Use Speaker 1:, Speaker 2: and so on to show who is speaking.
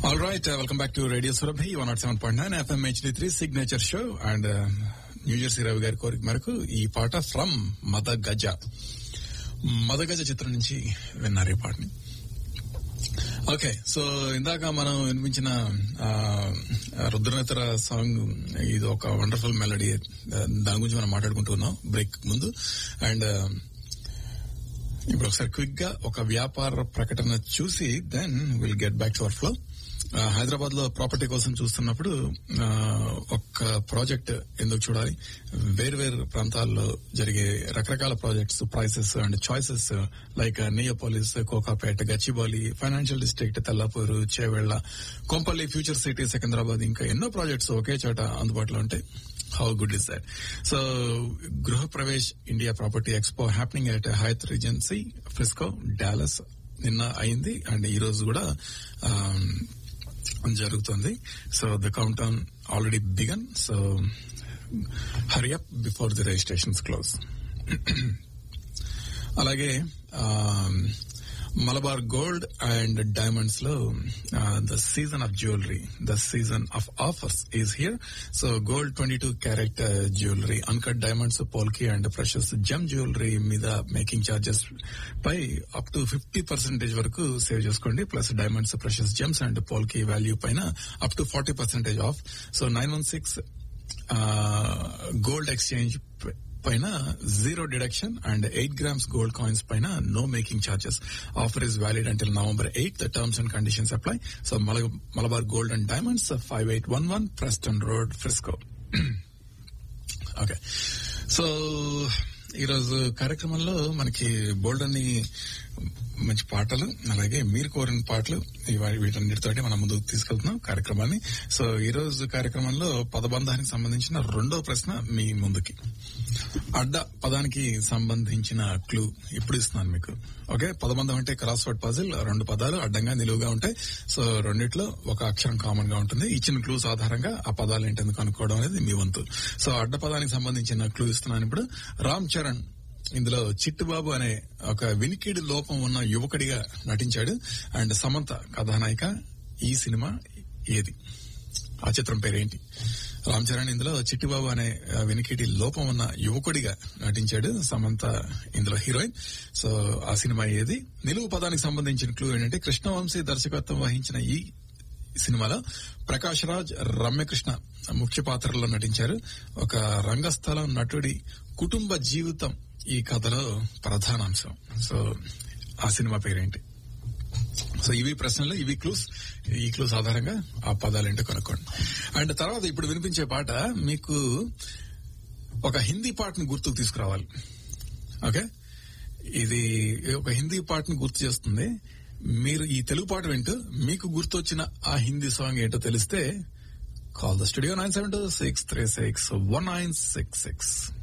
Speaker 1: All right, uh, welcome back to Radio Surabhi, 107.9 FM HD3 Signature Show and uh, New Jersey Ravi garu కోరిక మేరకు ఈ పాట from మద గజ మద గజ చిత్రం నుంచి విన్నారు ఈ పాటని ఓకే సో ఇందాక మనం వినిపించిన ఆ, రుద్రనేతర సాంగ్ ఇది ఒక వండర్ఫుల్ మెలడీ దాని గురించి మనం మాట్లాడుకుంటున్నాం బ్రేక్ ముందు అండ్ ఇప్పుడు ఒకసారి క్విక్ గా ఒక వ్యాపార ప్రకటన చూసి then will get back to our flow Hyderabad లో ప్రాపర్టీ కోసం చూస్తున్నప్పుడు ఆ, ఒక్క ప్రాజెక్ట్ ఎందుకు చూడాలి వేరు వేరు ప్రాంతాల్లో జరిగే రకరకాల projects prices and choices like Neopolis Kokapet Gachibowli financial district Tellapur Chevella Kompally future city Secunderabad ఇంకా ఎన్నో ప్రాజెక్ట్స్ ఒకే చోట అందుబాటులో ఉంటాయి how good is that so Griha Pravesh India property expo happening at Hyatt Regency Frisco Dallas నిన్న అయింది అండ్ ఈ రోజు కూడా um, జరుగుతుంది so the count down already begun so hurry up before the registrations close అలాగే మలబార్ గోల్డ్ అండ్ డైమండ్స్ లో the season of jewellery the season of offers is here so gold twenty two carat jewellery uncut diamonds polki and precious gem jewellery మీద making charges పై up to fifty percentage వరకు save చేసుకోండి plus diamonds precious gems and polki value పైన up to forty percentage off so nine one six gold exchange పైన zero deduction and eight grams gold coins పైన no making charges offer is valid until November eight the terms and conditions apply so Malabar gold and diamonds five eight one one Preston road Frisco okay so ఈరోజు కార్యక్రమంలో మనకి బోల్డ్ అని మంచి పాటలు అలాగే మీరు కోరిన పాటలు ఇవా- వీటన్నిటితోటి మనం ముందుకు తీసుకెళ్తున్నాం కార్యక్రమాన్ని సో ఈ రోజు కార్యక్రమంలో పదబంధానికి సంబంధించిన రెండో ప్రశ్న మీ ముందుకి అడ్డ పదానికి సంబంధించిన క్లూ ఇప్పుడు ఇస్తున్నాను మీకు ఓకే పదబంధం అంటే క్రాస్ వర్డ్ పజిల్ రెండు పదాలు అడ్డంగా నిలువుగా ఉంటాయి సో రెండిట్లో ఒక అక్షరం కామన్ గా ఉంటుంది ఇచ్చిన క్లూస్ ఆధారంగా ఆ పదాలు ఏంటందుకు అనుకోవడం అనేది మీ వంతు సో అడ్డ పదానికి సంబంధించిన క్లూ ఇస్తున్నాను ఇప్పుడు రామ్ చరణ్ ఇందులో చిట్టుబాబు అనే ఒక వినికిడి లోపం ఉన్న యువకుడిగా నటించాడు అండ్ సమంత కథానాయిక ఈ సినిమా ఏది ఆ చిత్రం పేరేంటి రామ్ చరణ్ ఇందులో చిట్టిబాబు అనే ఆ, వినికిడి లోపం ఉన్న యువకుడిగా నటించాడు సమంత ఇందులో హీరోయిన్ సో ఆ సినిమా ఏది నిలువు పదానికి సంబంధించిన క్లూ ఏంటంటే కృష్ణవంశీ దర్శకత్వం వహించిన ఈ సినిమాలో ప్రకాష్ రాజ్ రమ్యకృష్ణ ముఖ్య పాత్రల్లో నటించారు ఒక రంగస్థలం నటుడి కుటుంబ జీవితం ఈ కథలో ప్రధానాంశం సో ఆ సినిమా పేరేంటి సో ఇవి ప్రశ్నలు ఇవి క్లూస్ ఈ క్లూస్ ఆధారంగా ఆ పదాలు ఏంటో కనుక్కోండి అండ్ తర్వాత ఇప్పుడు వినిపించే పాట మీకు ఒక హిందీ పాటను గుర్తుకు తీసుకురావాలి ఓకే ఇది ఒక హిందీ పాటను గుర్తు చేస్తుంది మీరు ఈ తెలుగు పాట వింటూ మీకు గుర్తొచ్చిన ఆ హిందీ సాంగ్ ఏంటో తెలిస్తే call the studio nine seven two six three six one nine six six